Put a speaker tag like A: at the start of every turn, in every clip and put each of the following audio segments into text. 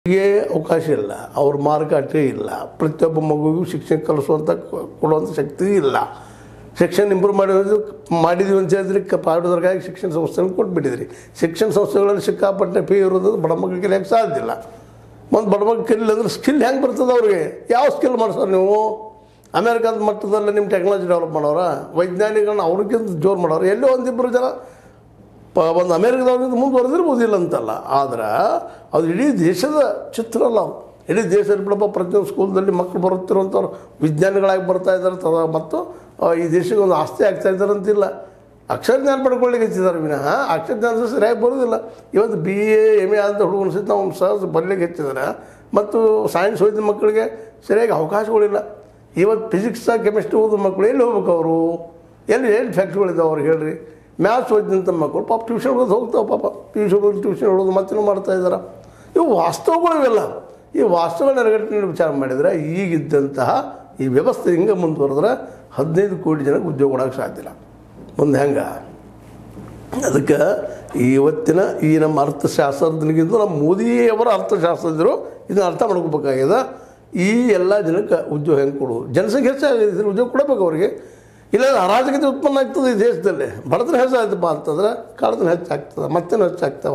A: ಗೆ ಅವಕಾಶ ಇಲ್ಲ ಅವ್ರ ಮಾರುಕಟ್ಟೆ ಇಲ್ಲ ಪ್ರತಿಯೊಬ್ಬ ಮಗುವಿಗೂ ಶಿಕ್ಷಣ ಕಲಿಸುವಂಥ ಕೊ- ಕೊಡುವಂಥ ಶಕ್ತಿ ಇಲ್ಲ ಶಿಕ್ಷಣ ಇಂಪ್ರೂವ್ ಮಾಡಿದ್ರು ಮಾಡಿದ್ವಿ ಅಂತ ಹೇಳಿದ್ರೆ ಕ ಪಾಠದವ್ರಿಗಾಗಿ ಶಿಕ್ಷಣ ಸಂಸ್ಥೆಗಳು ಕೊಟ್ಬಿಟ್ಟಿದ್ರಿ ಶಿಕ್ಷಣ ಸಂಸ್ಥೆಗಳಲ್ಲಿ ಸಿಕ್ಕಾಪಟ್ಟೆ ಫೀ ಇರೋದು ಬಡ ಮಕ್ಕಳಿಗೆ ಕಲಿಯೋಕ್ಕೆ ಸಾಧ್ಯ ಇಲ್ಲ ಒಂದು ಬಡ ಮಕ್ಕಳು ಕಲಿಲ್ಲ ಅಂದ್ರೆ ಸ್ಕಿಲ್ ಹೆಂಗೆ ಬರ್ತದೆ ಅವ್ರಿಗೆ ಯಾವ ಸ್ಕಿಲ್ ಮಾಡ್ಸೋರು ನೀವು ಅಮೇರಿಕಾದ ಮಟ್ಟದಲ್ಲಿ ನಿಮ್ಮ ಟೆಕ್ನಾಲಜಿ ಡೆವಲಪ್ ಮಾಡೋರ ವೈಜ್ಞಾನಿಗಳನ್ನ ಅವ್ರಿಗಿಂತ ಜೋರು ಮಾಡೋರು ಎಲ್ಲೋ ಒಂದಿಬ್ಬರು ಜನ ಪ ಒಂದು ಅಮೇರಿಕದವ್ರಿಂದ ಮುಂದುವರೆದಿರ್ಬೋದಿಲ್ಲ ಅಂತಲ್ಲ ಆದ್ರೆ ಅದು ಇಡೀ ದೇಶದ ಚಿತ್ರ ಅಲ್ಲ ಅವು ಇಡೀ ದೇಶದಲ್ಲಿ ಬಿಡಪ್ಪ ಪ್ರತಿಯೊಂದು ಸ್ಕೂಲ್ದಲ್ಲಿ ಮಕ್ಕಳು ಬರುತ್ತಿರುವಂಥವ್ರು ವಿಜ್ಞಾನಿಗಳಾಗಿ ಬರ್ತಾ ಇದ್ದಾರೆ ತ ಮತ್ತು ಆ, ಈ ದೇಶಕ್ಕೆ ಒಂದು ಆಸ್ತಿ ಆಗ್ತಾ ಇದ್ದಾರೆ ಅಂತಿಲ್ಲ ಅಕ್ಷರ ಜ್ಞಾನ ಪಡ್ಕೊಳ್ಳಿಕ್ಕೆ ಹೆಚ್ಚಿದ್ದಾರೆ ವಿನಃ ಅಕ್ಷರ ಜ್ಞಾನ ಸರಿಯಾಗಿ ಬರೋದಿಲ್ಲ ಇವತ್ತು ಬಿ ಎ ಎಮ್ ಎ ಅಂತ ಹುಡುಗನ ಸಹಿತ ಅವ್ನು ಸಹಜ ಬರಲಿಕ್ಕೆ ಹೆಚ್ಚಿದ್ದಾರೆ ಮತ್ತು ಸೈನ್ಸ್ ಓದಿದ ಮಕ್ಕಳಿಗೆ ಸರಿಯಾಗಿ ಅವಕಾಶಗಳಿಲ್ಲ ಇವತ್ತು ಫಿಸಿಕ್ಸ್ ಕೆಮಿಸ್ಟ್ರಿ ಓದಿದ ಮಕ್ಕಳು ಎಲ್ಲಿ ಹೋಗ್ಬೇಕು ಅವರು ಎಲ್ಲಿ ಎಲ್ಲಿ ಫ್ಯಾಕ್ಟ್ರಿಗಳಿದ್ದಾವೆ ಅವ್ರಿಗೆ ಹೇಳ್ರಿ ಮ್ಯಾಥ್ಸ್ ಓದಿದಂಥ ಮಕ್ಕಳು ಪಾಪ ಟ್ಯೂಷನ್ ಓದಿ ಹೋಗ್ತಾವೆ ಪಾಪ ಟ್ಯೂಷನ್ ಓದಿ ಟ್ಯೂಷನ್ ಓದೋದು ಮತ್ತೇನು ಮಾಡ್ತಾ ಇದ್ದಾರೆ ಇವು ವಾಸ್ತವಗಳು ಇವೆಲ್ಲ ಈ ವಾಸ್ತವ ನೆರಗಟ್ಟಿನ ವಿಚಾರ ಮಾಡಿದರೆ ಈಗಿದ್ದಂತಹ ಈ ವ್ಯವಸ್ಥೆ ಹಿಂಗೆ ಮುಂದುವರೆದ್ರೆ ಹದಿನೈದು ಕೋಟಿ ಜನಕ್ಕೆ ಉದ್ಯೋಗ ಕೊಡೋಕ್ಕೆ ಸಾಧ್ಯ ಇಲ್ಲ ಮುಂದೆ ಹೆಂಗೆ ಅದಕ್ಕೆ ಇವತ್ತಿನ ಈ ನಮ್ಮ ಅರ್ಥಶಾಸ್ತ್ರಜ್ಞರಿಗಿಂತ ನಮ್ಮ ಮೋದಿಯವರ ಅರ್ಥಶಾಸ್ತ್ರಜ್ಞರು ಇದನ್ನು ಅರ್ಥ ಮಾಡ್ಕೋಬೇಕಾಗ್ಯದ ಈ ಎಲ್ಲ ಜನಕ್ಕೆ ಉದ್ಯೋಗ ಹೆಂಗೆ ಕೊಡೋದು ಜನಸಂಖ್ಯೆ ಹೆಚ್ಚಾಗಿದೆ ಉದ್ಯೋಗ ಕೊಡಬೇಕು ಅವರಿಗೆ ಇಲ್ಲ ಅರಾಜಕತೆ ಉತ್ಪನ್ನ ಆಗ್ತದೆ ಈ ದೇಶದಲ್ಲಿ ಬಡತನ ಹೆಚ್ಚಾಯ್ತಪ್ಪ ಅಂತಂದ್ರೆ ಕಳ್ಳತನ ಹೆಚ್ಚಾಗ್ತದೆ ಮತ್ತೇನು ಹೆಚ್ಚಾಗ್ತಾವ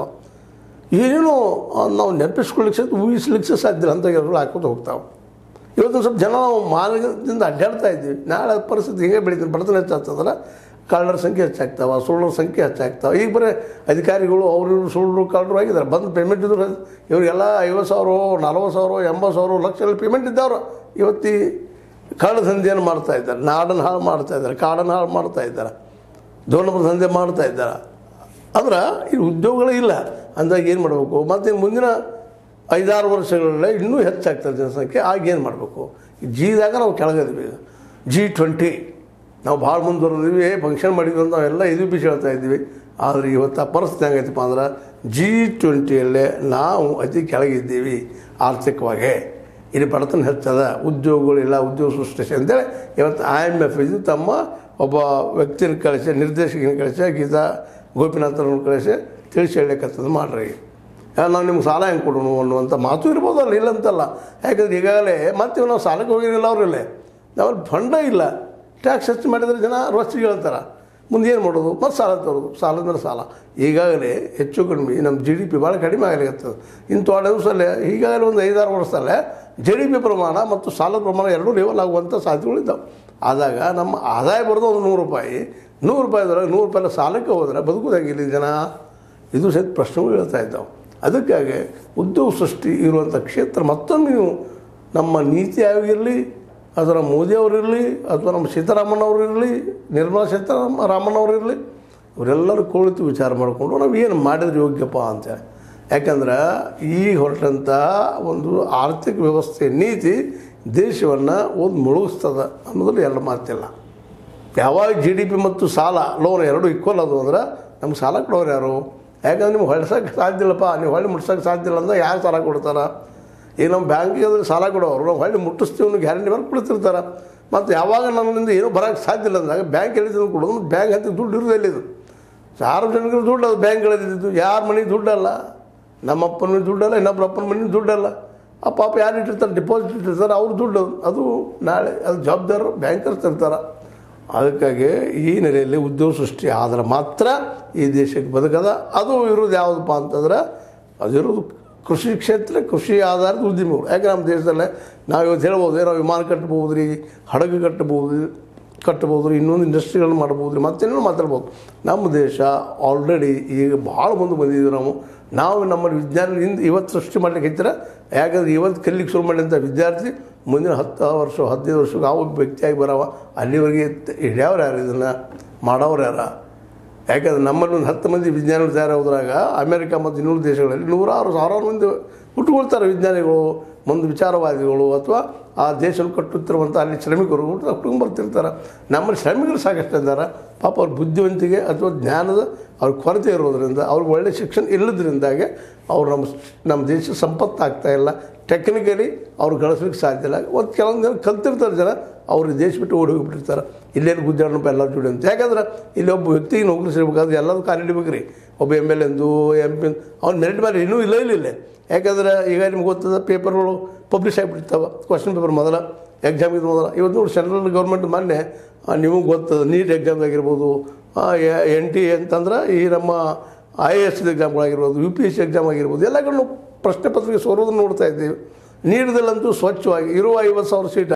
A: ಏನೇನೋ ಆ, ನಾವು ನೆನಪಿಸ್ಕೊಳ್ಳಿಕ್ಕೆ ಸಹಿತ ಊಹಿಸ್ಲಿಕ್ಕೆ ಸಾಧ್ಯ ಇಲ್ಲ ಅಂತ ಕೆಲಸಗಳು ಹಾಕೋತ ಹೋಗ್ತಾವೆ ಇವತ್ತು ಸ್ವಲ್ಪ ಜನ ನಾವು ಮಾನದಿಂದ ಅಡ್ಡಾಡ್ತಾ ಇದ್ದೀವಿ ನಾಳೆ ಪರಿಸ್ಥಿತಿ ಹಿಂಗೆ ಬೆಳೀತೀನಿ ಬಡತನ ಹೆಚ್ಚಾಗ್ತದಲ್ಲ ಕಳ್ಳರ ಸಂಖ್ಯೆ ಹೆಚ್ಚಾಗ್ತಾವ ಸುಳ್ಳರ ಸಂಖ್ಯೆ ಹೆಚ್ಚಾಗ್ತಾವೆ ಈಗ ಬರೀ ಅಧಿಕಾರಿಗಳು ಅವರು ಇವರು ಸುಳ್ಳರು ಕಳ್ಳರು ಆಗಿದ್ದಾರೆ ಬಂದು ಪೇಮೆಂಟ್ ಇದ್ರು ಇವರಿಗೆಲ್ಲ ಐವತ್ತು ಸಾವಿರ ನಲ್ವತ್ತು ಸಾವಿರ ಎಂಬತ್ತು ಸಾವಿರ ಲಕ್ಷ ಪೇಮೆಂಟ್ ಇದ್ದವರು ಇವತ್ತಿ ಕಳ್ಳ ದಂಧೆಯನ್ನು ಮಾಡ್ತಾ ಇದ್ದಾರೆ ನಾಡನ್ನು ಹಾಳು ಮಾಡ್ತಾ ಇದ್ದಾರೆ ಕಾಡನ್ನು ಹಾಳು ಮಾಡ್ತಾ ಇದ್ದಾರೆ ದೋಣಪುರ ದಂಧೆ ಮಾಡ್ತಾ ಇದ್ದಾರೆ ಅಂದ್ರೆ ಇಲ್ಲಿ ಉದ್ಯೋಗಗಳೇ ಇಲ್ಲ ಅಂದಾಗ ಏನು ಮಾಡಬೇಕು ಮತ್ತು ಮುಂದಿನ ಐದಾರು ವರ್ಷಗಳಲ್ಲೇ ಇನ್ನೂ ಹೆಚ್ಚಾಗ್ತದೆ ಜನಸಂಖ್ಯೆ ಆಗ ಏನು ಮಾಡಬೇಕು ಜಿದಾಗ ನಾವು ಕೆಳಗಿದ್ವಿ ಈಗ ಜಿ ಟ್ವೆಂಟಿ ನಾವು ಭಾಳ ಮುಂದುವರೆದಿವಿ ಫಂಕ್ಷನ್ ಮಾಡಿದ್ವಿ ಅಂತ ನಾವೆಲ್ಲ ಇದು ಬಿ ಹೇಳ್ತಾ ಇದ್ವಿ ಆದರೆ ಇವತ್ತು ಆ ಪರಿಸ್ಥಿತಿ ಹೆಂಗೈತಪ್ಪ ಅಂದ್ರೆ ಜಿ ಟ್ವೆಂಟಿಯಲ್ಲೇ ನಾವು ಅತಿ ಕೆಳಗಿದ್ದೀವಿ ಆರ್ಥಿಕವಾಗಿ ಇಲ್ಲಿ ಬಡತನ ಹೆಚ್ಚದ ಉದ್ಯೋಗಗಳಿಲ್ಲ ಉದ್ಯೋಗ ಸೃಷ್ಟಿಸಿ ಅಂತೇಳಿ ಇವತ್ತು ಐ ಎಮ್ ಎಫ್ ಇದು ತಮ್ಮ ಒಬ್ಬ ವ್ಯಕ್ತಿನ ಕಳಿಸಿ ನಿರ್ದೇಶಕನ ಕಳಿಸಿ ಗೀತಾ ಗೋಪಿನಾಥರನ್ನು ಕಳಿಸಿ ತಿಳಿಸಿ ಹೇಳಕತ್ತದ ಮಾಡ್ರಿ ಯಾ, ನಾವು ನಿಮ್ಗೆ ಸಾಲ ಹೆಂಗೆ ಕೊಡೋಣ ಅನ್ನುವಂಥ ಮಾತು ಇರ್ಬೋದಲ್ಲ ಇಲ್ಲ ಅಂತಲ್ಲ ಯಾಕಂದ್ರೆ ಈಗಾಗಲೇ ಮತ್ತೆ ನಾವು ಸಾಲಕ್ಕೆ ಹೋಗಿರಲಿಲ್ಲ ಅವರಲ್ಲಿ ನಾವಲ್ಲಿ ಫಂಡ ಇಲ್ಲ ಟ್ಯಾಕ್ಸ್ ಹೆಚ್ಚು ಮಾಡಿದ್ರೆ ಜನ ರೊಚ್ಚಿಗೆ ಹೇಳ್ತಾರೆ ಮುಂದೆ ಏನು ಮಾಡೋದು ಮತ್ತು ಸಾಲ ತರೋದು ಸಾಲದ ಮೇಲೆ ಸಾಲ ಈಗಾಗಲೇ ಹೆಚ್ಚು ಕಡಿಮೆ ನಮ್ಮ ಜಿ ಡಿ ಪಿ ಭಾಳ ಕಡಿಮೆ ಆಗಲಿಕ್ಕೆ ಇಂಥ ದಿವಸಲ್ಲೇ ಈಗಾಗಲೇ ಒಂದು ಐದಾರು ವರ್ಷದಲ್ಲೇ ಜಿ ಡಿ ಪಿ ಪ್ರಮಾಣ ಮತ್ತು ಸಾಲದ ಪ್ರಮಾಣ ಎರಡೂ ಲೆವೆಲ್ ಆಗುವಂಥ ಸಾಧ್ಯತೆಗಳಿದ್ದಾವೆ ಆದಾಗ ನಮ್ಮ ಆದಾಯ ಬರೋದು ಒಂದು ನೂರು ರೂಪಾಯಿ ನೂರು ರೂಪಾಯಿದೊಳಗೆ ನೂರು ರೂಪಾಯಿ ಸಾಲಕ್ಕೆ ಹೋದರೆ ಬದುಕುವುದಾಗಿಲ್ಲ ಈ ಜನ ಇದು ಸಹಿತ ಪ್ರಶ್ನೆಗಳು ಹೇಳ್ತಾ ಇದ್ದಾವೆ ಅದಕ್ಕಾಗಿ ಉದ್ಯೋಗ ಸೃಷ್ಟಿ ಇರುವಂಥ ಕ್ಷೇತ್ರ ಮತ್ತೊಮ್ಮೆ ನೀವು ನಮ್ಮ ನೀತಿ ಆಯೋಗ ಇರಲಿ ಅದರ ಮೋದಿ ಅವರಿರಲಿ ಅಥವಾ ನಮ್ಮ ಸೀತಾರಾಮನ್ ಅವರು ಇರಲಿ ನಿರ್ಮಲಾ ಸೀತಾರಾಮ ರಾಮನ್ ಅವರು ಇರಲಿ ಇವರೆಲ್ಲರೂ ಕುಳಿತು ವಿಚಾರ ಮಾಡಿಕೊಂಡು ನಾವು ಏನು ಮಾಡಿದ್ರೆ ಯೋಗ್ಯಪ್ಪ ಅಂತೇಳಿ ಯಾಕಂದ್ರೆ ಈಗ ಹೊರಟಂಥ ಒಂದು ಆರ್ಥಿಕ ವ್ಯವಸ್ಥೆ ನೀತಿ ದೇಶವನ್ನು ಒಂದು ಮುಳುಗಿಸ್ತದ ಅನ್ನೋದ್ರಲ್ಲಿ ಎರಡು ಮಾತಿಲ್ಲ ಯಾವಾಗ ಜಿ ಡಿ ಪಿ ಮತ್ತು ಸಾಲ ಲೋನ್ ಎರಡು ಈಕ್ವಲ್ ಅದು ಅಂದ್ರೆ ನಮ್ಗೆ ಸಾಲ ಕೊಡೋರು ಯಾರು ಯಾಕಂದ್ರೆ ನಿಮ್ಗೆ ಹೊಳ್ಸೋಕ್ಕೆ ಸಾಧ್ಯ ಇಲ್ಲಪ್ಪ ನೀವು ಹೊಳ್ಳಿ ಮುಟ್ಸೋಕ್ಕೆ ಸಾಧ್ಯ ಇಲ್ಲ ಅಂದ್ರೆ ಯಾರು ಸಾಲ ಕೊಡ್ತಾರೆ ಈಗ ನಮ್ಮ ಬ್ಯಾಂಕಿಗೆ ಅದ್ರ ಸಾಲ ಕೊಡೋರು ನಾವು ಹೊಳ್ಳಿ ಮುಟ್ಟಿಸ್ತೀವಿ ಅನ್ನೋ ಗ್ಯಾರಂಟಿ ಮೇಲೆ ಕೊಡ್ತಿರ್ತಾರೆ ಮತ್ತು ಯಾವಾಗ ನನ್ನಿಂದ ಏನೂ ಬರೋಕ್ಕೆ ಸಾಧ್ಯ ಇಲ್ಲ ಅಂದಾಗ ಬ್ಯಾಂಕ್ ಎಲ್ಲಿದ್ದು ಕೊಡೋದು ಮತ್ತು ಬ್ಯಾಂಕ್ ಅಂತ ದುಡ್ಡು ಇರೋದು ಎಲ್ಲಿದು ಸಾರ್ವಜನಿಕರು ದುಡ್ಡು ಅದು ಬ್ಯಾಂಕ್ಗಳಲ್ಲಿದ್ದು ಯಾರ ಮನೆ ದುಡ್ಡಲ್ಲ ನಮ್ಮ ಅಪ್ಪನ ಮನೆ ದುಡ್ಡಲ್ಲ ಇನ್ನೊಬ್ಬರ ಅಪ್ಪನ ಮನೆ ದುಡ್ಡಲ್ಲ ಆ ಪಾಪ ಯಾರು ಇಟ್ಟಿರ್ತಾರೆ ಡಿಪಾಸಿಟ್ ಇಟ್ಟಿರ್ತಾರೆ ಅವ್ರ ದುಡ್ಡು ಅದು. ಅದು ನಾಳೆ ಅದು ಜವಾಬ್ದಾರರು ಬ್ಯಾಂಕರ್ಸ್ ಇರ್ತಾರೆ ಅದಕ್ಕಾಗಿ ಈ ನೆಲೆಯಲ್ಲಿ ಉದ್ಯೋಗ ಸೃಷ್ಟಿ ಆದರೆ ಮಾತ್ರ ಈ ದೇಶಕ್ಕೆ ಬದುಕದ ಅದು ಇರೋದು ಯಾವುದಪ್ಪ ಅಂತಂದ್ರೆ ಅದಿರೋದು ಕೃಷಿ ಕ್ಷೇತ್ರ ಕೃಷಿ ಆಧಾರಿತ ಉದ್ಯಮಗಳು ಯಾಕೆ ನಮ್ಮ ದೇಶದಲ್ಲೇ ನಾವು ಇವತ್ತು ಹೇಳ್ಬೋದು ಏನೋ ವಿಮಾನ ಕಟ್ಬೋದು ರೀ ಹಡಗು ಕಟ್ಬೋದು ಕಟ್ಬೋದು ರೀ ಇನ್ನೊಂದು ಇಂಡಸ್ಟ್ರಿಗಳನ್ನ ಮಾಡ್ಬೋದು ರೀ ಮತ್ತೇನೋ ಮಾತಾಡ್ಬೋದು ನಮ್ಮ ದೇಶ ಆಲ್ರೆಡಿ ಈಗ ಭಾಳ ಮುಂದೆ ಬಂದಿದ್ದೀವಿ ನಾವು ನಾವು ನಮ್ಮ ವಿಜ್ಞಾನದಿಂದ ಇವತ್ತು ಸೃಷ್ಟಿ ಮಾಡ್ಲಿಕ್ಕೆ ಹೆಚ್ಚರ ಯಾಕಂದ್ರೆ ಇವತ್ತು ಕಲಿಲಿಕ್ಕೆ ಶುರು ಮಾಡಿದಂಥ ವಿದ್ಯಾರ್ಥಿ ಮುಂದಿನ ಹತ್ತು ವರ್ಷ ಹದಿನೈದು ವರ್ಷಕ್ಕೆ ಯಾವ ವ್ಯಕ್ತಿಯಾಗಿ ಬರವ ಅಲ್ಲಿವರೆಗೆ ಹಿಡಿಯವ್ರು ಯಾರು ಇದನ್ನು ಮಾಡೋರು ಯಾರ ಯಾಕಂದ್ರೆ ನಮ್ಮಲ್ಲಿ ಒಂದು ಹತ್ತು ಮಂದಿ ವಿಜ್ಞಾನಿಗಳು ತಯಾರಾಗೋದ್ರಾಗ ಅಮೆರಿಕ ಮತ್ತು ಇನ್ನೂರು ದೇಶಗಳಲ್ಲಿ ನೂರಾರು ಸಾವಿರಾರು ಮಂದಿ ಹುಟ್ಟುಕೊಳ್ತಾರೆ ವಿಜ್ಞಾನಿಗಳು ಮುಂದೆ ವಿಚಾರವಾದಿಗಳು ಅಥವಾ ಆ ದೇಶದಲ್ಲಿ ಕಟ್ಟುತ್ತಿರುವಂಥ ಅಲ್ಲಿ ಶ್ರಮಿಕರು ಹುಟ್ಟು ಬರ್ತಿರ್ತಾರೆ ನಮ್ಮಲ್ಲಿ ಶ್ರಮಿಕರು ಸಾಕಷ್ಟು ಇದ್ದಾರೆ ಪಾಪ ಅವ್ರ ಬುದ್ಧಿವಂತಿಕೆ ಅಥವಾ ಜ್ಞಾನದ ಅವ್ರ ಕೊರತೆ ಇರೋದ್ರಿಂದ ಅವ್ರಿಗೆ ಒಳ್ಳೆ ಶಿಕ್ಷಣ ಇಲ್ಲದ್ರಿಂದಾಗೆ ಅವ್ರು ನಮ್ಮ ನಮ್ಮ ದೇಶ ಸಂಪತ್ತು ಆಗ್ತಾ ಇಲ್ಲ ಟೆಕ್ನಿಕಲಿ ಅವ್ರು ಗಳಿಸ್ಲಿಕ್ಕೆ ಸಾಧ್ಯ ಇಲ್ಲ ಒಂದು ಕೆಲವೊಂದು ಜನ ಕಲ್ತಿರ್ತಾರೆ ಜನ ಅವ್ರು ದೇಶ ಬಿಟ್ಟು ಓಡಿ ಹೋಗ್ಬಿಟ್ಟಿರ್ತಾರೆ ಇಲ್ಲೇನು ಗುದ್ದಾಡನಪ್ಪ ಎಲ್ಲರ ಜೋಡಿ ಅಂತ ಯಾಕಂದ್ರೆ ಇಲ್ಲಿ ಒಬ್ಬ ವ್ಯಕ್ತಿಗೆ ನೌಕರಿ ಸಿಗಬೇಕಾದ್ರೆ ಎಲ್ಲದೂ ಕಾಲಿಡಬೇಕು ರೀ ಒಬ್ಬ ಎಮ್ ಎಲ್ ಎಂದು ಎಂ ಪಿ ಅವ್ನು ಮೆರಿಟ್ ಮೇಲೆ ಇನ್ನೂ ಇಲ್ಲ ಇಲ್ಲ ಇಲ್ಲೇ ಯಾಕಂದ್ರೆ ಈಗ ನಿಮ್ಗೆ ಗೊತ್ತದ ಪೇಪರ್ಗಳು ಪಬ್ಲಿಷ್ ಆಗಿಬಿಡ್ತಾವೆ ಕ್ವಶನ್ ಪೇಪರ್ ಮೊದಲ ಎಕ್ಸಾಮ್ ಇದು ಮೊದಲ ಇವತ್ತು ನೋಡಿ ಸೆಂಟ್ರಲ್ ಗೌರ್ಮೆಂಟ್ ಮೊನ್ನೆ ನಿಮಗೆ ಗೊತ್ತದ ನೀಟ್ ಎಕ್ಸಾಮ್ ಆಗಿರ್ಬೋದು ಎನ್ ಟಿ ಅಂತಂದ್ರೆ ಈ ನಮ್ಮ ಐ ಎ ಎಸ್ ಎಕ್ಸಾಮ್ಗಳಾಗಿರ್ಬೋದು U P S C exam ಆಗಿರ್ಬೋದು ಎಲ್ಲಗಳನ್ನು ಪ್ರಶ್ನೆ ಪತ್ರಿಕೆ ಸೋರೋದನ್ನು ನೋಡ್ತಾ ಇದ್ದೀವಿ ನೀಡದಲ್ಲಂತೂ ಸ್ವಚ್ಛವಾಗಿ ಇರುವ ಐವತ್ತು ಸಾವಿರ ಸೀಟ್